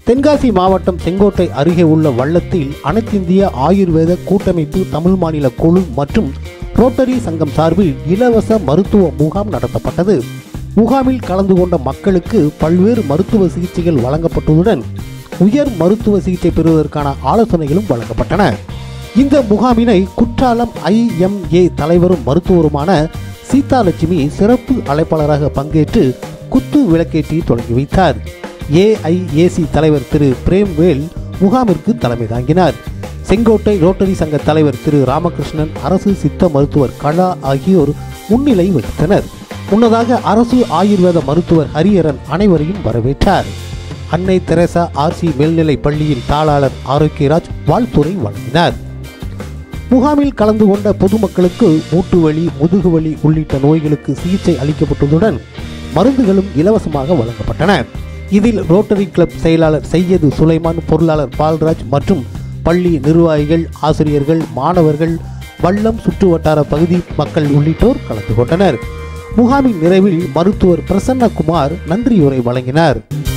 தென்காசி மாவட்டம் செங்கோட்டை அருகே உள்ள வள்ளத்தில் அனைத்திந்திய ஆயுர்வேத கூட்டமைப்பு தமிழ் மாநில குழு மற்றும் ரோட்டரி சங்கம் சார்பில் இலவச மருத்துவ முகாம் நடத்தப்பட்டது முகாமில் கலந்து கொண்ட மக்களுக்கு பல்வேறு மருத்துவ சிகிச்சைகள் வழங்கப்பட்டதுடன் உயர் மருத்துவ சிகிச்சை பெறுவதற்கான ஆலோசனைகளும் வழங்கப்பட்டன இந்த முகாமினை குற்றாலம் ஐஎம்ஏ தலைவரும் மருத்துவருமான சீதாலட்சுமி சிறப்பு அழைப்பாளராக பங்கேற்று குத்து விளக்கேற்றி தொடங்கி வைத்தார் ஏஐஏசி தலைவர் திரு பிரேம்வேல் முகாமிற்கு தலைமை தாங்கினார் செங்கோட்டை ரோட்டரி சங்க தலைவர் திரு ராமகிருஷ்ணன் அரசு சித்த மருத்துவர் கலா ஆகியோர் முன்னிலை வகித்தனர் முன்னதாக அரசு ஆயுர்வேத மருத்துவர் ஹரியரன் அனைவரையும் வரவேற்றார் அன்னை தெரசா ஆர்சி மேல்நிலைப் பள்ளியின் தாளாளர் ஆரோக்கியராஜ் வாழ்த்துரை வழங்கினார் முகாமில் கலந்து கொண்ட பொதுமக்களுக்கு மூட்டுவலி முதுகுவலி உள்ளிட்ட நோய்களுக்கு சிகிச்சை அளிக்கப்பட்டதுடன் மருந்துகளும் இலவசமாக வழங்கப்பட்டன இதில் ரோட்டரி கிளப் செயலாளர் சையது சுலைமான் பொருளாளர் பால்ராஜ் மற்றும் பள்ளி நிர்வாகிகள் ஆசிரியர்கள் மாணவர்கள் வல்லம் சுற்றுவட்டார பகுதி மக்கள் உள்ளிட்டோர் கலந்து கொண்டனர் முகாமின் நிறைவில் மருத்துவர் பிரசன்னகுமார் நன்றியுரை வழங்கினார்